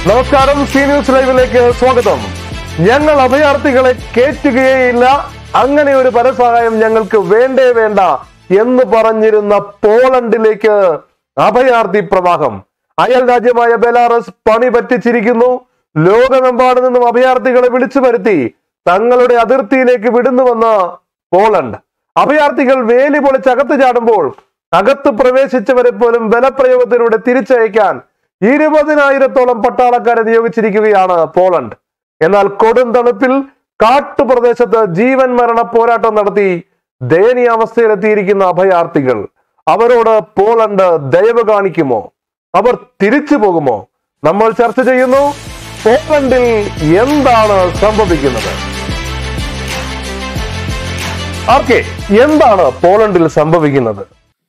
നമസ്കാരം C news ലൈവിലേക്ക് സ്വാഗതം ഞങ്ങൾ അഭയാർത്ഥികളെ കയറ്റുകയേയില്ല അങ്ങനെ ഒരു പരസഹായം ഞങ്ങൾക്ക് വേണ്ടേ വേണ്ട എന്ന് പറഞ്ഞിരുന്ന പോളണ്ടിലേക്ക് അഭയാർത്ഥി പ്രവാഹം അയൽ രാജ്യമായ ബെലാറസ് പണി പറ്റിച്ചിരിക്കുന്നു ലോകമെമ്പാട് നിന്നും അഭയാർത്ഥികളെ വിളിച്ചു വരുത്തി തങ്ങളുടെ അതിർത്തിയിലേക്ക് വിടുന്നുവെന്ന് പോളണ്ട് അഭയാർത്ഥികൾ വേലി പൊളിച്ച് അകത്ത് ചാടുമ്പോൾ അകത്ത് പ്രവേശിച്ചവരെ പോലും ബലപ്രയോഗത്തിലൂടെ തിരിച്ചയക്കാൻ ഇരുപതിനായിരത്തോളം പട്ടാളക്കാരെ നിയോഗിച്ചിരിക്കുകയാണ് പോളണ്ട് എന്നാൽ കൊടും തണുപ്പിൽ കാട്ടുപ്രദേശത്ത് ജീവൻ മരണ പോരാട്ടം നടത്തി ദയനീയാവസ്ഥയിലെത്തിയിരിക്കുന്ന അഭയാർത്ഥികൾ അവരോട് പോളണ്ട് ദയവ് കാണിക്കുമോ അവർ തിരിച്ചു പോകുമോ നമ്മൾ ചർച്ച ചെയ്യുന്നു പോളണ്ടിൽ എന്താണ് സംഭവിക്കുന്നത് ആർക്കെ എന്താണ് പോളണ്ടിൽ സംഭവിക്കുന്നത്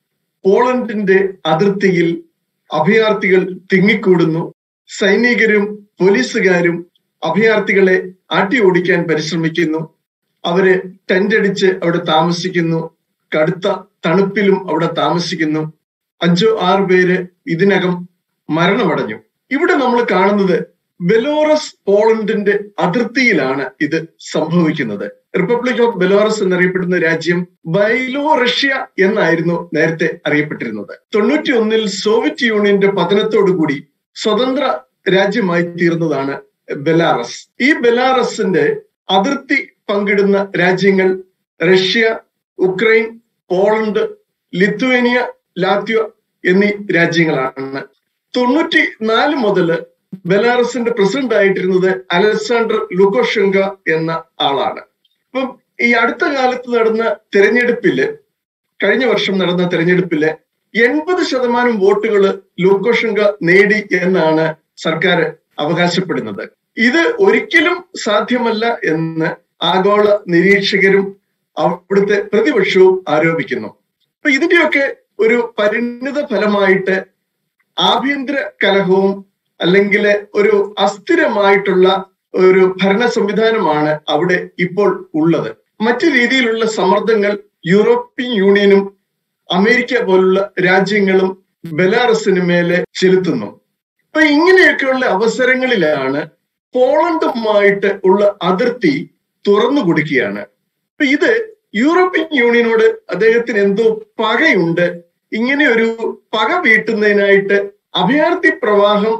പോളണ്ടിന്റെ അതിർത്തിയിൽ അഭയാർത്ഥികൾ തിങ്ങിക്കൂടുന്നു സൈനികരും പോലീസുകാരും അഭയാർത്ഥികളെ ആട്ടി ഓടിക്കാൻ പരിശ്രമിക്കുന്നു അവര് ടെന്റ് അടിച്ച് അവിടെ താമസിക്കുന്നു കടുത്ത തണുപ്പിലും അവിടെ താമസിക്കുന്നു അഞ്ചോ ആറ് പേര് ഇതിനകം മരണമടഞ്ഞു ഇവിടെ നമ്മൾ കാണുന്നത് ബെലോറസ് പോളണ്ടിന്റെ അതിർത്തിയിലാണ് ഇത് സംഭവിക്കുന്നത് റിപ്പബ്ലിക് ഓഫ് ബെലോറസ് എന്നറിയപ്പെടുന്ന രാജ്യം ബൈലോ റഷ്യ എന്നായിരുന്നു നേരത്തെ അറിയപ്പെട്ടിരുന്നത് തൊണ്ണൂറ്റി ഒന്നിൽ സോവിയറ്റ് യൂണിയന്റെ പതനത്തോടുകൂടി സ്വതന്ത്ര രാജ്യമായി തീർന്നതാണ് ബെലാറസ് ഈ ബെലാറസിന്റെ അതിർത്തി പങ്കിടുന്ന രാജ്യങ്ങൾ Russia Ukraine Poland Lithuania Latvia എന്നീ രാജ്യങ്ങളാണ് തൊണ്ണൂറ്റി നാല് മുതൽ ബെലാറസിന്റെ പ്രസിഡന്റ് ആയിട്ടിരുന്നത് അലക്സാണ്ടർ ലുക്കോഷങ്ക എന്ന ആളാണ് അപ്പം ഈ അടുത്ത കാലത്ത് നടന്ന തെരഞ്ഞെടുപ്പില് കഴിഞ്ഞ വർഷം നടന്ന തെരഞ്ഞെടുപ്പില് എൺപത് ശതമാനം വോട്ടുകൾ ലൂക്കോഷങ്ക നേടി എന്നാണ് സർക്കാർ അവകാശപ്പെടുന്നത് ഇത് ഒരിക്കലും സാധ്യമല്ല എന്ന് ആഗോള നിരീക്ഷകരും അവിടുത്തെ പ്രതിപക്ഷവും ആരോപിക്കുന്നു അപ്പൊ ഇതിന്റെയൊക്കെ ഒരു പരിണിത ഫലമായിട്ട് ആഭ്യന്തര കലഹവും അല്ലെങ്കിൽ ഒരു അസ്ഥിരമായിട്ടുള്ള ഒരു ഭരണ സംവിധാനമാണ് അവിടെ ഇപ്പോൾ ഉള്ളത് മറ്റു രീതിയിലുള്ള സമ്മർദ്ദങ്ങൾ യൂറോപ്യൻ യൂണിയനും അമേരിക്ക പോലുള്ള രാജ്യങ്ങളും ബെലാറസിന് മേലെ ചെലുത്തുന്നു അപ്പൊ ഇങ്ങനെയൊക്കെയുള്ള അവസരങ്ങളിലാണ് പോളണ്ടുമായിട്ട് ഉള്ള അതിർത്തി തുറന്നു കൊടുക്കുകയാണ് അപ്പൊ ഇത് യൂറോപ്യൻ യൂണിയനോട് അദ്ദേഹത്തിന് എന്തോ പകയുണ്ട് ഇങ്ങനെ ഒരു പക വീട്ടുന്നതിനായിട്ട് അഭയാർത്ഥി പ്രവാഹം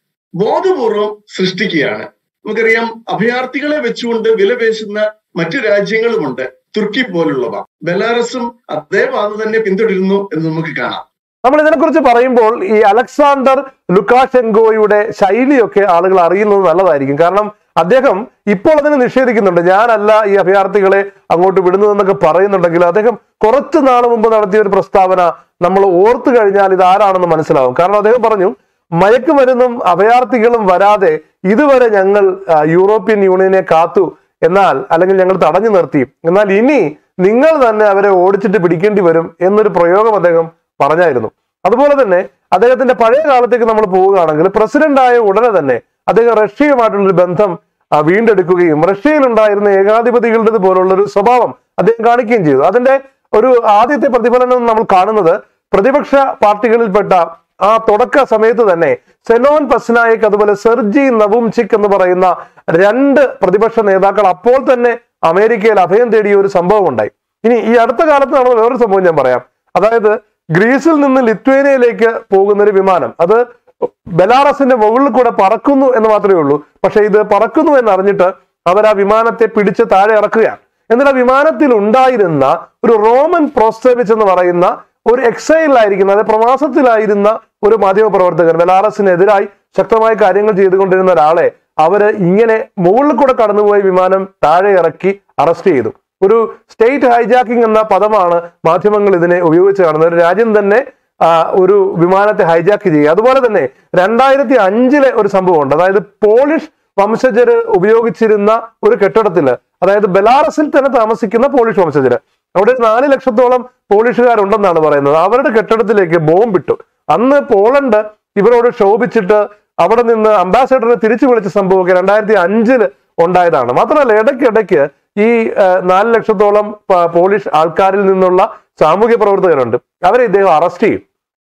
ബോധപൂർവം സൃഷ്ടിക്കുകയാണ് നമുക്കറിയാം അഭയാർത്ഥികളെ വെച്ചുകൊണ്ട് വിലപേശുന്ന മറ്റു രാജ്യങ്ങളുമുണ്ട് തുർക്കി പോലുള്ളവ ബെലാറസും അതേ പാത തന്നെ പിന്തുടരുന്നു എന്ന് നമുക്ക് കാണാം നമ്മൾ ഇതിനെക്കുറിച്ച് പറയുമ്പോൾ ഈ അലക്സാണ്ടർ ലുക്കാഷെങ്കോയുടെ ശൈലിയൊക്കെ ആളുകൾ അറിയുന്നത് നല്ലതായിരിക്കും കാരണം അദ്ദേഹം ഇപ്പോൾ അതിനെ നിഷേധിക്കുന്നുണ്ട് ഞാനല്ല ഈ അഭയാർത്ഥികളെ അങ്ങോട്ട് വിടുന്നതെന്നൊക്കെ പറയുന്നുണ്ടെങ്കിൽ അദ്ദേഹം കുറച്ചു നാൾ മുമ്പ് നടത്തിയ ഒരു പ്രസ്താവന നമ്മൾ ഓർത്തു കഴിഞ്ഞാൽ ഇത് ആരാണെന്ന് മനസ്സിലാവും കാരണം അദ്ദേഹം പറഞ്ഞു മയക്കുമരുന്നും അഭയാർത്ഥികളും വരാതെ ഇതുവരെ ഞങ്ങൾ ആ, യൂറോപ്യൻ യൂണിയനെ കാത്തു എന്നാൽ അല്ലെങ്കിൽ ഞങ്ങൾ തടഞ്ഞു നിർത്തി എന്നാൽ ഇനി നിങ്ങൾ തന്നെ അവരെ ഓടിച്ചിട്ട് പിടിക്കേണ്ടി വരും എന്നൊരു പ്രയോഗം അദ്ദേഹം പറഞ്ഞായിരുന്നു അതുപോലെ തന്നെ അദ്ദേഹത്തിന്റെ പഴയ കാലത്തേക്ക് നമ്മൾ പോവുകയാണെങ്കിൽ പ്രസിഡന്റ് ആയ ഉടനെ തന്നെ അദ്ദേഹം റഷ്യയുമായിട്ടുള്ളൊരു ബന്ധം ആ, വീണ്ടെടുക്കുകയും റഷ്യയിൽ ഉണ്ടായിരുന്ന ഏകാധിപതികളുടെ പോലുള്ള ഒരു സ്വഭാവം അദ്ദേഹം കാണിക്കുകയും ചെയ്തു അതിന്റെ ഒരു ആദ്യത്തെ പ്രതിഫലനം നമ്മൾ കാണുന്നത് പ്രതിപക്ഷ പാർട്ടികളിൽപ്പെട്ട ആ തുടക്ക സമയത്ത് തന്നെ സെനോൻ പസ്നായിക് അതുപോലെ സെർജി നവുംചിക് എന്ന് പറയുന്ന രണ്ട് പ്രതിപക്ഷ നേതാക്കൾ അപ്പോൾ തന്നെ അമേരിക്കയിൽ അഭയം തേടിയ ഒരു സംഭവം ഉണ്ടായി ഇനി ഈ അടുത്ത കാലത്ത് നടന്ന വേറൊരു സംഭവം ഞാൻ പറയാം അതായത് ഗ്രീസിൽ നിന്ന് ലിത്വേനിയയിലേക്ക് പോകുന്ന ഒരു വിമാനം അത് ബെലാറസിന്റെ മുകളിൽ കൂടെ പറക്കുന്നു എന്ന് മാത്രമേ ഉള്ളൂ പക്ഷെ ഇത് പറക്കുന്നു എന്ന് അറിഞ്ഞിട്ട് അവർ ആ വിമാനത്തെ പിടിച്ച് താഴെ ഇറക്കുകയാണ് എന്നാൽ ആ വിമാനത്തിൽ ഉണ്ടായിരുന്ന ഒരു റോമൻ പ്രോസ്റ്റേവിച്ച് എന്ന് പറയുന്ന ഒരു എക്സൈലായിരിക്കുന്ന അതായത് പ്രവാസത്തിലായിരുന്ന ഒരു മാധ്യമ പ്രവർത്തകൻ ബെലാറസിനെതിരായി ശക്തമായ കാര്യങ്ങൾ ചെയ്തുകൊണ്ടിരുന്ന ഒരാളെ അവര് ഇങ്ങനെ മുകളിൽ കൂടെ കടന്നുപോയ വിമാനം താഴെ ഇറക്കി അറസ്റ്റ് ചെയ്തു ഒരു സ്റ്റേറ്റ് ഹൈജാക്കിംഗ് എന്ന പദമാണ് മാധ്യമങ്ങൾ ഇതിനെ ഉപയോഗിച്ച് കാണുന്നത് ഒരു രാജ്യം തന്നെ ആ, ഒരു വിമാനത്തെ ഹൈജാക്ക് ചെയ്യുക അതുപോലെ തന്നെ രണ്ടായിരത്തി അഞ്ചിലെ ഒരു സംഭവമുണ്ട് അതായത് പോളിഷ് വംശജര് ഉപയോഗിച്ചിരുന്ന ഒരു കെട്ടിടത്തില് അതായത് ബെലാറസിൽ തന്നെ താമസിക്കുന്ന പോളിഷ് വംശജര് അവിടെ ഒരു നാല് ലക്ഷത്തോളം പോളിഷുകാരുണ്ടെന്നാണ് പറയുന്നത് അവരുടെ കെട്ടിടത്തിലേക്ക് ബോംബിട്ടു അന്ന് പോളണ്ട് ഇവരോട് ക്ഷോഭിച്ചിട്ട് അവിടെ നിന്ന് അംബാസഡറിനെ തിരിച്ചു വിളിച്ച സംഭവമൊക്കെ രണ്ടായിരത്തി അഞ്ചില് ഉണ്ടായതാണ് മാത്രമല്ല ഇടയ്ക്കിടയ്ക്ക് ഈ ആ, നാല് ലക്ഷത്തോളം പ- പോളിഷ് ആൾക്കാരിൽ നിന്നുള്ള സാമൂഹ്യ പ്രവർത്തകരുണ്ട് അവരെ ഇദ്ദേഹം അറസ്റ്റ് ചെയ്യും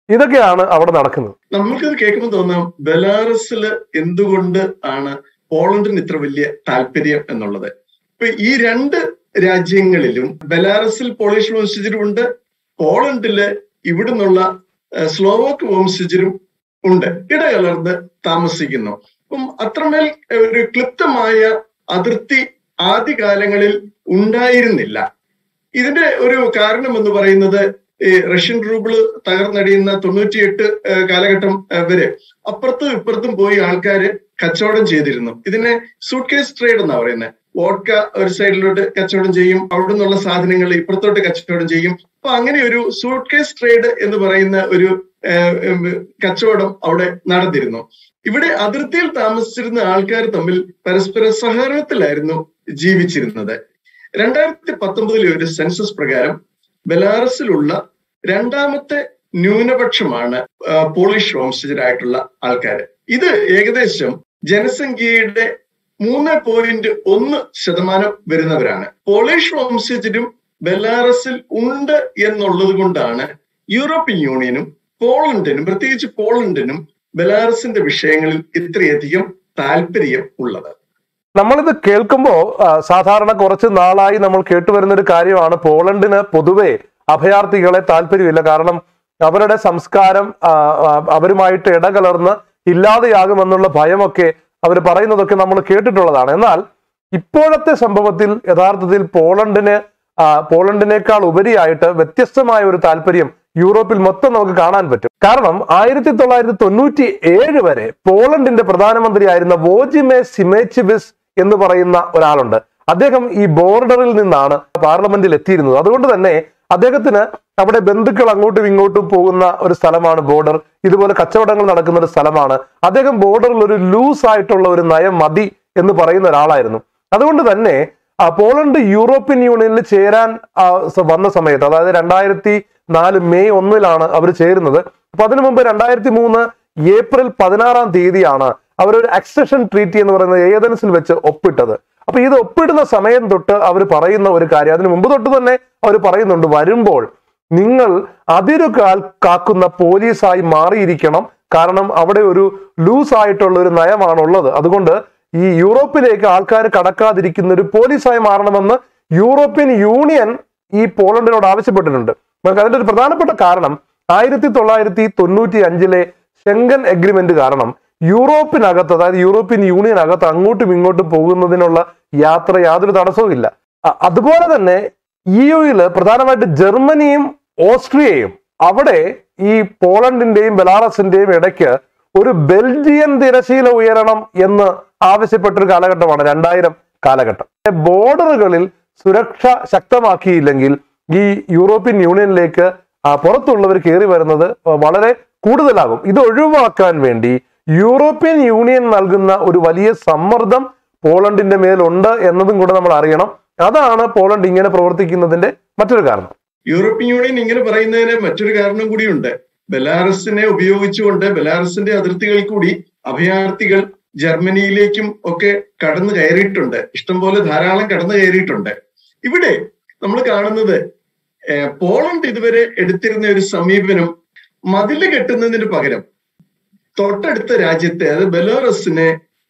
ഇതൊക്കെയാണ് അവിടെ നടക്കുന്നത് നമ്മൾക്കത് കേൾക്കുമ്പോൾ തോന്നാം ബെലാറസില് എന്തുകൊണ്ട് ആണ് പോളണ്ടിന് ഇത്ര വലിയ താല്പര്യം എന്നുള്ളത് ഇപ്പൊ ഈ രണ്ട് രാജ്യങ്ങളിലും ബെലാറസിൽ പോളിഷ് വംശജരും ഉണ്ട് പോളണ്ടില് ഇവിടുന്നുള്ള ഏഹ്, സ്ലോവാക്ക് വംശജരും ഉണ്ട് ഇടകലർന്ന് താമസിക്കുന്നു അപ്പം അത്രമേൽ ഏഹ്, ഒരു ക്ലിപ്തമായ അതിർത്തി ആദ്യകാലങ്ങളിൽ ഉണ്ടായിരുന്നില്ല ഇതിന്റെ ഒരു കാരണം എന്ന് പറയുന്നത് ഈ റഷ്യൻ റൂബിള് തകർന്നടിയുന്ന തൊണ്ണൂറ്റിയെട്ട് ഏഹ്, കാലഘട്ടം ഏഹ്, വരെ അപ്പുറത്തും ഇപ്പുറത്തും പോയി ആൾക്കാര് കച്ചവടം ചെയ്തിരുന്നു ഇതിനെ സൂട്ട് കേസ് ട്രേഡ് എന്നാ പറയുന്നത് വോഡ്ക ഒരു സൈഡിലോട്ട് കച്ചവടം ചെയ്യും അവിടെ നിന്നുള്ള സാധനങ്ങൾ ഇപ്പുറത്തോട്ട് കച്ചവടം ചെയ്യും അപ്പൊ അങ്ങനെ ഒരു സൂട്ട് കേസ് ട്രേഡ് എന്ന് പറയുന്ന ഒരു ഏഹ്, ഉം, കച്ചവടം അവിടെ നടന്നിരുന്നു ഇവിടെ അതിർത്തിയിൽ താമസിച്ചിരുന്ന ആൾക്കാർ തമ്മിൽ പരസ്പര സഹകരണത്തിലായിരുന്നു ജീവിച്ചിരുന്നത് രണ്ടായിരത്തി പത്തൊമ്പതിലെ ഒരു സെൻസസ് പ്രകാരം ബെലാറസിലുള്ള രണ്ടാമത്തെ ന്യൂനപക്ഷമാണ് ആ, പോളിഷ് വംശജരായിട്ടുള്ള ആൾക്കാർ ഇത് ഏകദേശം ജനസംഖ്യയുടെ മൂന്ന് പോയിന്റ് ഒന്ന് ശതമാനം വരുന്നവരാണ് പോളിഷ് വംശജരും ബെലാറസിൽ ഉണ്ട് എന്നുള്ളത് കൊണ്ടാണ് യൂറോപ്യൻ യൂണിയനും പോളണ്ടിനും പ്രത്യേകിച്ച് പോളണ്ടിനും ബെലാറസിന്റെ വിഷയങ്ങളിൽ ഇത്രയധികം താല്പര്യം ഉള്ളത് നമ്മളിത് കേൾക്കുമ്പോൾ സാധാരണ കുറച്ച് നാളായി നമ്മൾ കേട്ടുവരുന്ന ഒരു കാര്യമാണ് പോളണ്ടിന് പൊതുവെ അഭയാർത്ഥികളെ താല്പര്യമില്ല കാരണം അവരുടെ സംസ്കാരം ആ, ആ, അവരുമായിട്ട് ഇടകലർന്ന് ഇല്ലാതെയാകുമെന്നുള്ള ഭയമൊക്കെ അവർ പറയുന്നതൊക്കെ നമ്മൾ കേട്ടിട്ടുള്ളതാണ് എന്നാൽ ഇപ്പോഴത്തെ സംഭവത്തിൽ യഥാർത്ഥത്തിൽ പോളണ്ടിന് ആ, പോളണ്ടിനേക്കാൾ ഉപരിയായിട്ട് വ്യത്യസ്തമായ ഒരു താല്പര്യം യൂറോപ്പിൽ മൊത്തം നമുക്ക് കാണാൻ പറ്റും കാരണം ആയിരത്തി തൊള്ളായിരത്തി തൊണ്ണൂറ്റി ഏഴ് വരെ പോളണ്ടിന്റെ പ്രധാനമന്ത്രിയായിരുന്ന വോജിമെ സിമേച്ചിബിസ് എന്ന് പറയുന്ന ഒരാളുണ്ട് അദ്ദേഹം ഈ ബോർഡറിൽ നിന്നാണ് പാർലമെന്റിൽ എത്തിയിരുന്നത് അതുകൊണ്ട് തന്നെ അദ്ദേഹത്തിന് അവിടെ ബന്ധുക്കൾ അങ്ങോട്ടും ഇങ്ങോട്ടും പോകുന്ന ഒരു സ്ഥലമാണ് ബോർഡർ ഇതുപോലെ കച്ചവടങ്ങൾ നടക്കുന്ന ഒരു സ്ഥലമാണ് അദ്ദേഹം ബോർഡറിൽ ഒരു ലൂസ് ആയിട്ടുള്ള ഒരു നയം മതി എന്ന് പറയുന്ന ഒരാളായിരുന്നു അതുകൊണ്ട് തന്നെ ആ, പോളണ്ട് യൂറോപ്യൻ യൂണിയനിൽ ചേരാൻ ആ, സ- വന്ന സമയത്ത് അതായത് രണ്ടായിരത്തി നാല് മെയ് ഒന്നിലാണ് അവർ ചേരുന്നത് അപ്പൊ അതിനു മുമ്പ് രണ്ടായിരത്തി മൂന്ന് ഏപ്രിൽ പതിനാറാം തീയതിയാണ് അവരൊരു അക്സഷൻ ട്രീറ്റി എന്ന് പറയുന്നത് ഏതൻസിൽ വെച്ച് ഒപ്പിട്ടത് അപ്പൊ ഇത് ഒപ്പിടുന്ന സമയം തൊട്ട് അവർ പറയുന്ന ഒരു കാര്യം അതിന് മുമ്പ് തൊട്ട് തന്നെ അവർ പറയുന്നുണ്ട് വരുമ്പോൾ നിങ്ങൾ അതിരു കാൽ കാക്കുന്ന പോലീസായി മാറിയിരിക്കണം കാരണം അവിടെ ഒരു ലൂസ് ആയിട്ടുള്ള ഒരു നയമാണുള്ളത് അതുകൊണ്ട് ഈ യൂറോപ്പിലേക്ക് ആൾക്കാർ കടക്കാതിരിക്കുന്ന ഒരു പോലീസായി മാറണമെന്ന് യൂറോപ്യൻ യൂണിയൻ ഈ പോളണ്ടിനോട് ആവശ്യപ്പെട്ടിട്ടുണ്ട് നമുക്ക് അതിന്റെ ഒരു പ്രധാനപ്പെട്ട കാരണം ആയിരത്തി തൊള്ളായിരത്തി തൊണ്ണൂറ്റി അഞ്ചിലെ ഷെങ്കൻ എഗ്രിമെന്റ് കാരണം യൂറോപ്പിനകത്ത് അതായത് യൂറോപ്യൻ യൂണിയൻ അകത്ത് അങ്ങോട്ടും ഇങ്ങോട്ടും പോകുന്നതിനുള്ള യാത്ര യാതൊരു തടസ്സവും ഇല്ല അ- അതുപോലെ തന്നെ ഇ യുയിൽ പ്രധാനമായിട്ട് ജർമ്മനിയും ഓസ്ട്രിയയും അവിടെ ഈ പോളണ്ടിന്റെയും ബെലാറസിന്റെയും ഇടയ്ക്ക് ഒരു ബെൽജിയൻ തിരശീല ഉയരണം എന്ന് ആവശ്യപ്പെട്ടൊരു കാലഘട്ടമാണ് രണ്ടായിരം കാലഘട്ടം ബോർഡറുകളിൽ സുരക്ഷ ശക്തമാക്കിയില്ലെങ്കിൽ ഈ യൂറോപ്യൻ യൂണിയനിലേക്ക് ആ, പുറത്തുള്ളവർ കയറി വരുന്നത് വളരെ കൂടുതലാകും ഇത് ഒഴിവാക്കാൻ വേണ്ടി യൂറോപ്യൻ യൂണിയൻ നൽകുന്ന ഒരു വലിയ സമ്മർദ്ദം പോളണ്ടിന്റെ മേലുണ്ട് എന്നതും കൂടെ നമ്മൾ അറിയണം അതാണ് പോളണ്ട് ഇങ്ങനെ പ്രവർത്തിക്കുന്നതിന്റെ മറ്റൊരു കാരണം യൂറോപ്യൻ യൂണിയൻ ഇങ്ങനെ പറയുന്നതിന് മറ്റൊരു കാരണം കൂടിയുണ്ട് ബെലാറസിനെ ഉപയോഗിച്ചുകൊണ്ട് ബെലാറസിന്റെ അതിർത്തികളിൽ കൂടി അഭയാർത്ഥികൾ ജർമ്മനിയിലേക്കും ഒക്കെ കടന്നു കയറിയിട്ടുണ്ട് ഇഷ്ടംപോലെ ധാരാളം കടന്നു കയറിയിട്ടുണ്ട് ഇവിടെ നമ്മൾ കാണുന്നത് ഏഹ്, പോളണ്ട് ഇതുവരെ എടുത്തിരുന്ന ഒരു സമീപനം മതില് കെട്ടുന്നതിന് പകരം തൊട്ടടുത്ത രാജ്യത്തെ അത് ബെലാറസിനെ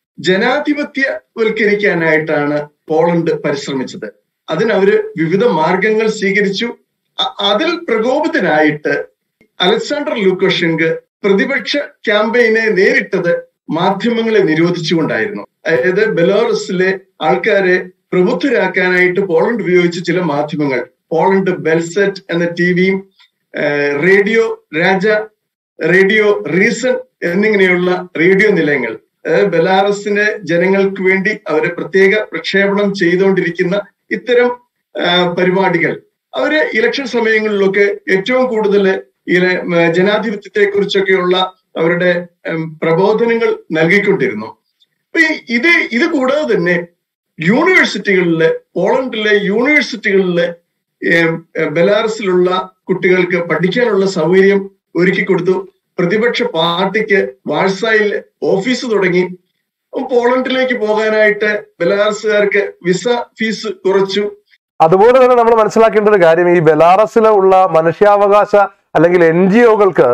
ജനാധിപത്യവൽക്കരിക്കാനായിട്ടാണ് പോളണ്ട് പരിശ്രമിച്ചത് അതിനവര് വിവിധ മാർഗങ്ങൾ സ്വീകരിച്ചു അ- അതിൽ പ്രകോപിതനായിട്ട് അലക്സാണ്ടർ ലൂക്കോഷെങ്ക് പ്രതിപക്ഷ ക്യാമ്പയിനെ നേരിട്ടത് മാധ്യമങ്ങളെ നിരോധിച്ചുകൊണ്ടായിരുന്നു അതായത് ബെലോറസിലെ ആൾക്കാരെ പ്രബുദ്ധരാക്കാനായിട്ട് പോളണ്ട് ഉപയോഗിച്ച ചില മാധ്യമങ്ങൾ പോളണ്ട് ബെൽസെറ്റ് എന്ന ടി വിയും റേഡിയോ രാജ റേഡിയോ റീസൺ എന്നിങ്ങനെയുള്ള റേഡിയോ നിലയങ്ങൾ അതായത് ബെലാറസിന്റെ ജനങ്ങൾക്ക് വേണ്ടി അവരെ പ്രത്യേക പ്രക്ഷേപണം ചെയ്തുകൊണ്ടിരിക്കുന്ന ഇത്തരം ആ, പരിപാടികൾ അവര് ഇലക്ഷൻ സമയങ്ങളിലൊക്കെ ഏറ്റവും കൂടുതൽ ജനാധിപത്യത്തെ കുറിച്ചൊക്കെയുള്ള അവരുടെ ഉം, പ്രബോധനങ്ങൾ നൽകിക്കൊണ്ടിരുന്നു അപ്പൊ ഈ- ഇത് ഇത് കൂടാതെ തന്നെ യൂണിവേഴ്സിറ്റികളിലെ പോളണ്ടിലെ യൂണിവേഴ്സിറ്റികളിലെ ഏം, ഏ, ബെലാറസിലുള്ള കുട്ടികൾക്ക് പഠിക്കാനുള്ള സൗകര്യം ഒരുക്കി കൊടുത്തു പ്രതിപക്ഷ പാർട്ടിക്ക് വാഴ്സായിൽ ഓഫീസ് തുടങ്ങി പോളണ്ടിലേക്ക് പോകാനായിട്ട് ബെലാറസുകാർക്ക് വിസ ഫീസ് കുറച്ചു അതുപോലെ തന്നെ നമ്മൾ മനസ്സിലാക്കേണ്ട ഒരു കാര്യം ഈ ബെലാറസിൽ ഉള്ള മനുഷ്യാവകാശ അല്ലെങ്കിൽ എൻ ജി ഒകൾക്ക്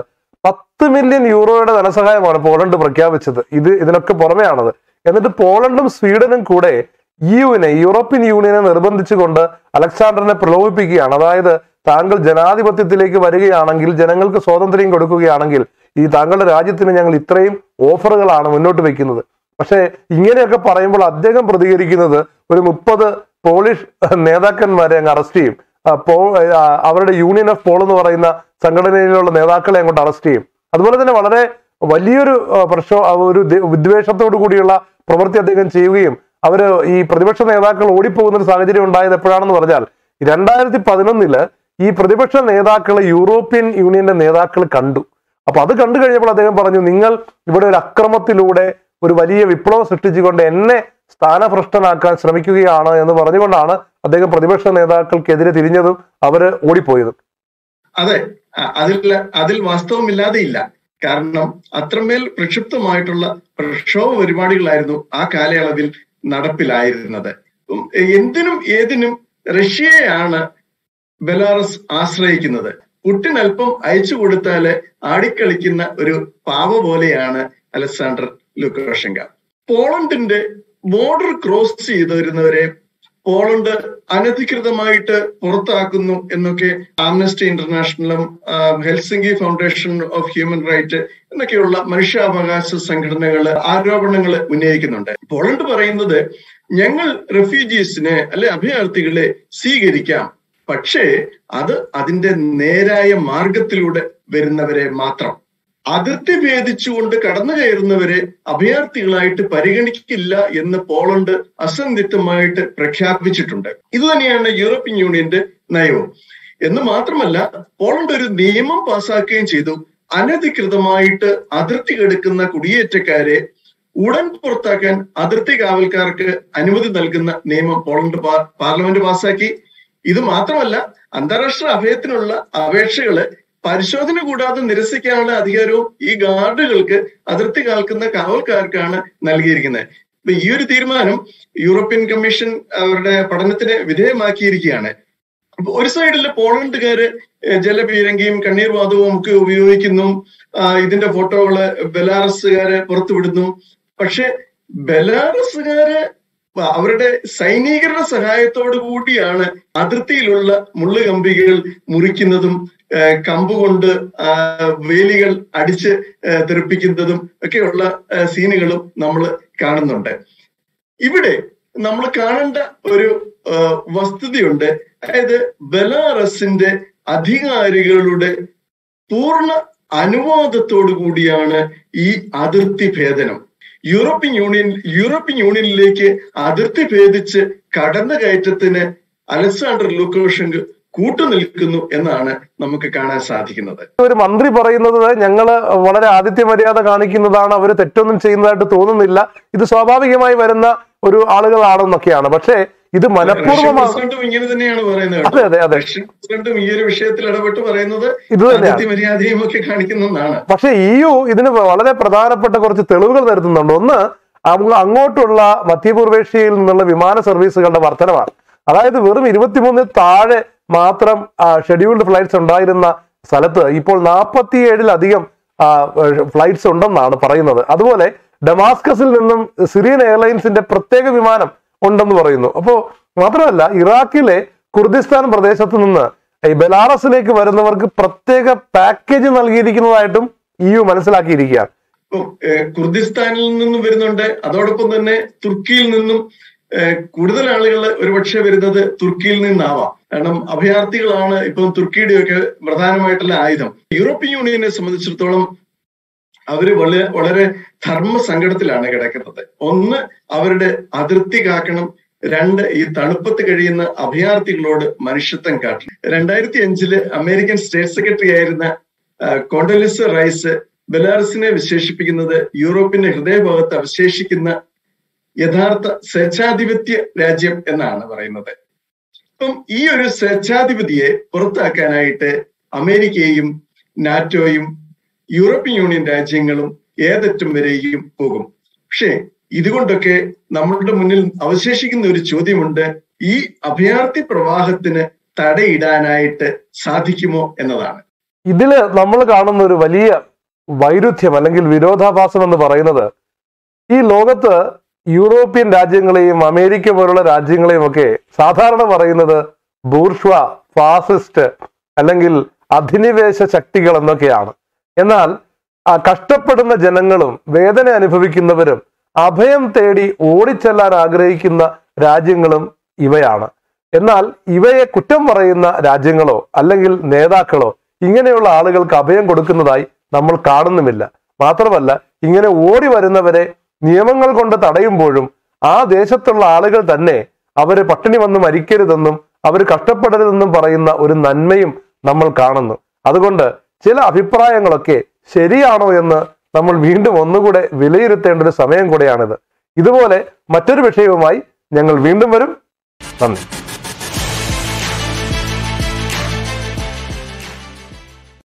പത്ത് മില്യൺ യൂറോയുടെ ധനസഹായമാണ് പോളണ്ട് പ്രഖ്യാപിച്ചത് ഇത് ഇതിനൊക്കെ പുറമെയാണത് എന്നിട്ട് പോളണ്ടും സ്വീഡനും കൂടെ യുവിനെ യൂറോപ്യൻ യൂണിയനെ നിർബന്ധിച്ചുകൊണ്ട് അലക്സാണ്ടറിനെ പ്രലോഭിപ്പിക്കുകയാണ് അതായത് താങ്കൾ ജനാധിപത്യത്തിലേക്ക് വരികയാണെങ്കിൽ ജനങ്ങൾക്ക് സ്വാതന്ത്ര്യം കൊടുക്കുകയാണെങ്കിൽ ഈ താങ്കളുടെ രാജ്യത്തിന് ഞങ്ങൾ ഇത്രയും ഓഫറുകളാണ് മുന്നോട്ട് വെക്കുന്നത് പക്ഷേ ഇങ്ങനെയൊക്കെ പറയുമ്പോൾ അദ്ദേഹം പ്രതികരിക്കുന്നത് ഒരു മുപ്പത് പോളിഷ് നേതാക്കന്മാരെ അങ്ങ് അറസ്റ്റ് ചെയ്യും ആ, പോ ആ, അവരുടെ യൂണിയൻ ഓഫ് പോൾ എന്ന് പറയുന്ന സംഘടനയിലുള്ള നേതാക്കളെ അങ്ങോട്ട് അറസ്റ്റ് ചെയ്യും അതുപോലെ തന്നെ വളരെ വലിയൊരു ആ, പ്രശ്നം ആ, ഒരു ദേ- വിദ്വേഷത്തോടു കൂടിയുള്ള പ്രവൃത്തി അദ്ദേഹം ചെയ്യുകയും അവര് ഈ പ്രതിപക്ഷ നേതാക്കൾ ഓടിപ്പോകുന്ന ഒരു സാഹചര്യം ഉണ്ടായത് എപ്പോഴാണെന്ന് പറഞ്ഞാൽ രണ്ടായിരത്തി പതിനൊന്നില് ഈ പ്രതിപക്ഷ നേതാക്കളെ യൂറോപ്യൻ യൂണിയന്റെ നേതാക്കൾ കണ്ടു അപ്പൊ അത് കണ്ടു കഴിഞ്ഞപ്പോൾ അദ്ദേഹം പറഞ്ഞു നിങ്ങൾ ഇവിടെ ഒരു അക്രമത്തിലൂടെ ഒരു വലിയ വിപ്ലവം സൃഷ്ടിച്ചുകൊണ്ട് എന്നെ സ്ഥാനഭ്രഷ്ടനാക്കാൻ ശ്രമിക്കുകയാണ് എന്ന് പറഞ്ഞുകൊണ്ടാണ് അദ്ദേഹം പ്രതിപക്ഷ നേതാക്കൾക്കെതിരെ തിരിഞ്ഞതും അവര് ഓടിപ്പോയതും അതെ അ- അതിൽ അതിൽ വാസ്തവമില്ലാതെ ഇല്ല കാരണം അത്രമേൽ പ്രക്ഷുബ്ധമായിട്ടുള്ള പ്രക്ഷോഭ പരിപാടികളായിരുന്നു ആ കാലയളവിൽ നടപ്പിലായിരുന്നത് ഉം, എന്തിനും ഏതിനും റഷ്യയെയാണ് ബെലാറസ് ആശ്രയിക്കുന്നത് പുട്ടിൻ അല്പം അയച്ചു കൊടുത്താല് ആടിക്കളിക്കുന്ന ഒരു പാവ പോലെയാണ് അലക്സാണ്ടർ ലുക്കോഷങ്ക പോളണ്ടിന്റെ ബോർഡർ ക്രോസ് ചെയ്ത് വരുന്നവരെ പോളണ്ട് അനധികൃതമായിട്ട് പുറത്താക്കുന്നു എന്നൊക്കെ ആംനസ്റ്റി ഇന്റർനാഷണലും ആ, Helsinki foundation of human right എന്നൊക്കെയുള്ള മനുഷ്യാവകാശ സംഘടനകൾ ആരോപണങ്ങൾ ഉന്നയിക്കുന്നുണ്ട് പോളണ്ട് പറയുന്നത് ഞങ്ങൾ റെഫ്യൂജീസിനെ അല്ലെ അഭയാർത്ഥികളെ സ്വീകരിക്കാം പക്ഷേ അത് അതിന്റെ നേരായ മാർഗത്തിലൂടെ വരുന്നവരെ മാത്രം അതിർത്തി ഭേദിച്ചുകൊണ്ട് കടന്നു കയറുന്നവരെ അഭയാർത്ഥികളായിട്ട് പരിഗണിക്കില്ല എന്ന് പോളണ്ട് അസന്ധിഗ്ധമായിട്ട് പ്രഖ്യാപിച്ചിട്ടുണ്ട് ഇത് തന്നെയാണ് യൂറോപ്യൻ യൂണിയന്റെ നയവും എന്ന് മാത്രമല്ല പോളണ്ട് ഒരു നിയമം പാസാക്കുകയും ചെയ്തു അനധികൃതമായിട്ട് അതിർത്തി കെടുക്കുന്ന കുടിയേറ്റക്കാരെ ഉടൻ പുറത്താക്കാൻ അതിർത്തി കാവൽക്കാർക്ക് അനുമതി നൽകുന്ന നിയമം പോളണ്ട് പാ- പാർലമെന്റ് പാസാക്കി ഇത് മാത്രമല്ല അന്താരാഷ്ട്ര അഭയത്തിനുള്ള അപേക്ഷകള് പരിശോധന കൂടാതെ നിരസിക്കാനുള്ള അധികാരവും ഈ ഗാർഡുകൾക്ക് അതിർത്തി കാൽക്കുന്ന കാവൽക്കാർക്കാണ് നൽകിയിരിക്കുന്നത് ഇപ്പൊ ഈ ഒരു തീരുമാനം യൂറോപ്യൻ കമ്മീഷൻ അവരുടെ പഠനത്തിന് വിധേയമാക്കിയിരിക്കുകയാണ് അപ്പൊ ഒരു സൈഡിൽ പോളണ്ടുകാര് ഏഹ് ജലപീരങ്കിയും കണ്ണീർ വാതകവും ഒക്കെ ഉപയോഗിക്കുന്നു ആ, ഇതിന്റെ ഫോട്ടോകള് ബെലാറസുകാര് പുറത്തുവിടുന്നു പക്ഷെ ബെലാറസുകാര് അവരുടെ സൈനികരുടെ സഹായത്തോടു കൂടിയാണ് അതിർത്തിയിലുള്ള മുള്ളുകമ്പികൾ മുറിക്കുന്നതും ഏഹ് കമ്പുകൊണ്ട് ആ, വേലികൾ അടിച്ച് ഏഹ് തെറിപ്പിക്കുന്നതും ഒക്കെയുള്ള ഏഹ് സീനുകളും നമ്മൾ കാണുന്നുണ്ട് ഇവിടെ നമ്മൾ കാണേണ്ട ഒരു ആ, വസ്തുതയുണ്ട് അതായത് ബെലാറസിന്റെ അധികാരികളുടെ പൂർണ്ണ അനുവാദത്തോടു കൂടിയാണ് ഈ അതിർത്തി ഭേദനം യൂറോപ്യൻ യൂണിയൻ യൂറോപ്യൻ യൂണിയനിലേക്ക് അതിർത്തി ഭേദിച്ച് കടന്നുകയറ്റത്തിന് അലക്സാണ്ടർ ലൂക്കോഷങ്ക് കൂട്ടുനിൽക്കുന്നു എന്നാണ് നമുക്ക് കാണാൻ സാധിക്കുന്നത് ഒരു മന്ത്രി പറയുന്നത് ഞങ്ങള് വളരെ ആതിഥ്യ മര്യാദ കാണിക്കുന്നതാണ് അവർ തെറ്റൊന്നും ചെയ്യുന്നതായിട്ട് തോന്നുന്നില്ല ഇത് സ്വാഭാവികമായി വരുന്ന ഒരു ആളുകളാണെന്നൊക്കെയാണ് പക്ഷേ ഇത് റഷ്യൻ മനഃപൂർവ്വമാണ് പ്രസിഡന്റും ഇങ്ങനെ തന്നെയാണ് പറയുന്നത് അതെ അതെ അതെ റഷ്യൻ പ്രസിഡന്റും ഈ ഒരു വിഷയത്തിൽ ഇടപെട്ട് പറയുന്നത് ഇത് തന്നെയാണ് അതിർത്തി മര്യാദയും ഒക്കെ കാണിക്കുന്നതാണ് പക്ഷെ ഇ യു ഇതിന് വളരെ പ്രധാനപ്പെട്ട കുറച്ച് തെളിവുകൾ തരുന്നുണ്ട് ഒന്ന് അങ്ങ് അങ്ങോട്ടുള്ള മധ്യപൂർവേഷ്യയിൽ നിന്നുള്ള വിമാന സർവീസുകളുടെ വർധനമാണ് അതായത് വെറും ഇരുപത്തിമൂന്നിൽ താഴെ മാത്രം ഷെഡ്യൂൾഡ് ഫ്ലൈറ്റ്സ് ഉണ്ടായിരുന്ന സ്ഥലത്ത് ഇപ്പോൾ നാൽപ്പത്തിയേഴിലധികം ഫ്ലൈറ്റ്സ് ഉണ്ടെന്നാണ് പറയുന്നത് അതുപോലെ ഡമാസ്കസിൽ നിന്നും സിറിയൻ എയർലൈൻസിന്റെ പ്രത്യേക വിമാനം ഉണ്ടെന്ന് പറയുന്നു അപ്പോ മാത്രമല്ല ഇറാഖിലെ കുർദിസ്ഥാൻ പ്രദേശത്ത് നിന്ന് ഈ ബെലാറസിലേക്ക് വരുന്നവർക്ക് പ്രത്യേക പാക്കേജ് നൽകിയിരിക്കുന്നതായിട്ടും ഇ യു മനസ്സിലാക്കിയിരിക്കുകയാണ് ഇപ്പൊ ഏഹ്, കുർദിസ്ഥാനിൽ നിന്നും വരുന്നുണ്ട് അതോടൊപ്പം തന്നെ തുർക്കിയിൽ നിന്നും ഏഹ്, കൂടുതൽ ആളുകൾ ഒരുപക്ഷെ വരുന്നത് തുർക്കിയിൽ നിന്നാവാം കാരണം അഭയാർത്ഥികളാണ് ഇപ്പം തുർക്കിയുടെയൊക്കെ പ്രധാനമായിട്ടുള്ള ആയുധം യൂറോപ്യൻ യൂണിയനെ സംബന്ധിച്ചിടത്തോളം അവര് വളരെ വളരെ ധർമ്മ സങ്കടത്തിലാണ് കിടക്കുന്നത് ഒന്ന് അവരുടെ അതിർത്തി കാക്കണം രണ്ട് ഈ തണുപ്പത്ത് കഴിയുന്ന അഭയാർത്ഥികളോട് മനുഷ്യത്വം കാട്ടണം രണ്ടായിരത്തി അഞ്ചില് അമേരിക്കൻ സ്റ്റേറ്റ് സെക്രട്ടറി ആയിരുന്ന കോണ്ടലിസ് റൈസ് ബെലാറസിനെ വിശേഷിപ്പിക്കുന്നത് യൂറോപ്പിന്റെ ഹൃദയഭാഗത്ത് അവശേഷിക്കുന്ന യഥാർത്ഥ സ്വേച്ഛാധിപത്യ രാജ്യം എന്നാണ് പറയുന്നത് അപ്പം ഈ ഒരു സ്വേച്ഛാധിപതിയെ പുറത്താക്കാനായിട്ട് അമേരിക്കയും നാറ്റോയും യൂറോപ്യൻ യൂണിയൻ രാജ്യങ്ങളും ഏതറ്റം വരെയും പോകും പക്ഷേ ഇതുകൊണ്ടൊക്കെ നമ്മളുടെ മുന്നിൽ അവശേഷിക്കുന്ന ഒരു ചോദ്യമുണ്ട് ഈ അഭയാർത്ഥി പ്രവാഹത്തിന് തടയിടാനായിട്ട് സാധിക്കുമോ എന്നതാണ് ഇതില് നമ്മൾ കാണുന്ന ഒരു വലിയ വൈരുദ്ധ്യം അല്ലെങ്കിൽ വിരോധാഭാസം എന്ന് പറയുന്നത് ഈ ലോകത്ത് യൂറോപ്യൻ രാജ്യങ്ങളെയും അമേരിക്ക പോലുള്ള രാജ്യങ്ങളെയും ഒക്കെ സാധാരണ പറയുന്നത് ബൂർഷ്വ ഫാസിസ്റ്റ് അല്ലെങ്കിൽ അധിനിവേശ ശക്തികൾ എന്നൊക്കെയാണ് എന്നാൽ ആ കഷ്ടപ്പെടുന്ന ജനങ്ങളും വേദന അനുഭവിക്കുന്നവരും അഭയം തേടി ഓടിച്ചെല്ലാൻ ആഗ്രഹിക്കുന്ന രാജ്യങ്ങളും ഇവയാണ് എന്നാൽ ഇവയെ കുറ്റം പറയുന്ന രാജ്യങ്ങളോ അല്ലെങ്കിൽ നേതാക്കളോ ഇങ്ങനെയുള്ള ആളുകൾക്ക് അഭയം കൊടുക്കുന്നതായി നമ്മൾ കാണുന്നുമില്ല മാത്രമല്ല ഇങ്ങനെ ഓടി വരുന്നവരെ നിയമങ്ങൾ കൊണ്ട് തടയുമ്പോഴും ആ ദേശത്തുള്ള ആളുകൾ തന്നെ അവര് പട്ടിണി വന്ന് മരിക്കരുതെന്നും അവർ കഷ്ടപ്പെടരുതെന്നും പറയുന്ന ഒരു നന്മയും നമ്മൾ കാണുന്നു അതുകൊണ്ട് ചില അഭിപ്രായങ്ങളൊക്കെ ശരിയാണോ എന്ന് നമ്മൾ വീണ്ടും ഒന്നുകൂടെ വിലയിരുത്തേണ്ട ഒരു സമയം കൂടെയാണിത് ഇതുപോലെ മറ്റൊരു വിഷയവുമായി ഞങ്ങൾ വീണ്ടും വരും നന്ദി